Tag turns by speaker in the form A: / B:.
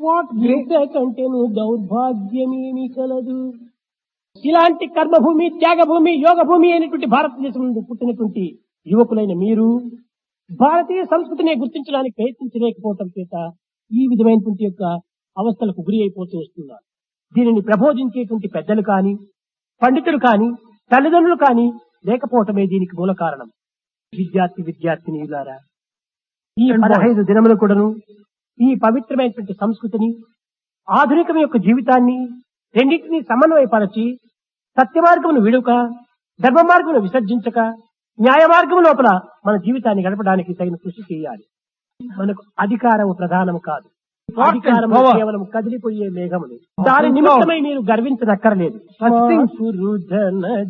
A: What కంటేను దౌర్భాగ్యమేమి కలదు ఇలాంటి కర్మభూమి త్యాగభూమి యోగ భూమి అయినటువంటి భారతదేశం నుండి పుట్టినటువంటి యువకులైన మీరు భారతీయ సంస్కృతిని గుర్తించడానికి ప్రయత్నించలేకపోవటం చేత ఈ విధమైనటువంటి యొక్క అవస్థలకు గురి అయిపోతూ వస్తున్నారు దీనిని ప్రబోధించేటువంటి పెద్దలు కాని పండితులు కాని తల్లిదండ్రులు కాని లేకపోవటమే దీనికి మూల కారణం విద్యార్థి విద్యార్థినిలారా ఈ పదహైదు దినములు కూడాను ఈ పవిత్రమైనటువంటి సంస్కృతిని ఆధునికం యొక్క జీవితాన్ని రెండింటినీ సమన్వయపరచి సత్య మార్గమును విడుక ధర్మ మార్గమును విసర్జించక న్యాయ మార్గం లోపల మన జీవితాన్ని గడపడానికి తగిన కృషి చేయాలి మనకు అధికారము ప్రధానం కాదు అధికారం
B: power.
A: కేవలం కదిలిపోయే మేఘములు దాని నిమిత్తమై మీరు గర్వించనక్కర్లేదు
B: Such things-
A: సురుధన